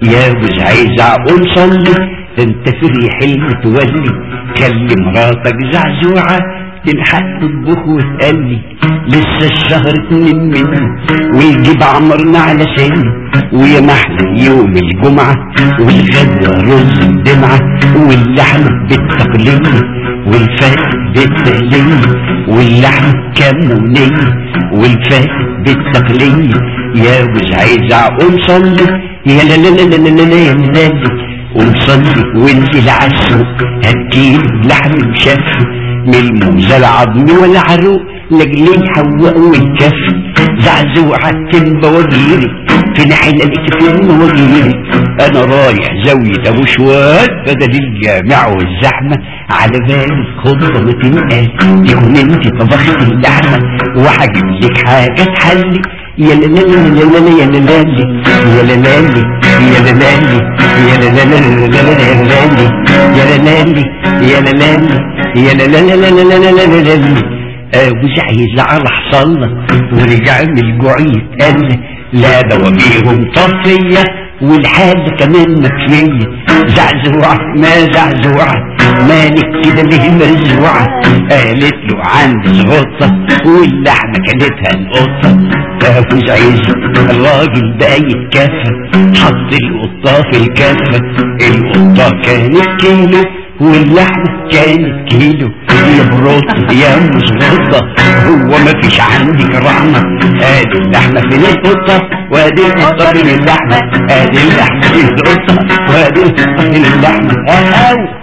يا مش عايز اقول صلي ده انت في ريح المتولي خلي مراتك زعزوعة تلحق تطبخ وتقلي لسه الشهر اتنين منه والجيب عمرنا على سن ويا محلى يوم الجمعة والغدوة رز الدمعة واللحمة بالتقلية والفات بالتقلية واللحمة كمونية والفات بالتقلية يا مش عايز اقوم صلي يا لا لا لا لا لا لا يا ملالي ونصلي وانزل عالسوق هتجيب لحم مشفي من الموزة العظم والعروق لاجلي حواء والكف زعزوعة تنبى وغيري في نحلة فين وغيري انا رايح زاوية ابو شواد بدل الجامع والزحمة على بالي خطبة ما تنقل تكون انت طبخت اللحمة وهجيب لك حاجة تحلي يا لا لا لا لا لا يا لا لا يا لا لا يا لا لا يا لا لا لا لا لا يا لا لا يا لا لا يا لا لا لا لا لا لا لا لا لا ابو عايز على حصلنا ورجع من الجوع يتقل لا بواجيهم طفية والحاجة كمان مكفية زعزوعة ما زعزوعة مالك كده ليه مرزوعة قالت له عندي زغطة واللحمة كلتها القطة ابو عايز الراجل بقى يتكفى حط القطة في الكفة القطة كانت كيلو واللحمة كانت كيلو يا بروت يا مزغطة هو ما فيش عندك رحمة ادي اللحمة فين القطة وادي القطة فين اللحمة ادي اللحمة فين القطة وادي القطة فين اللحمة اهو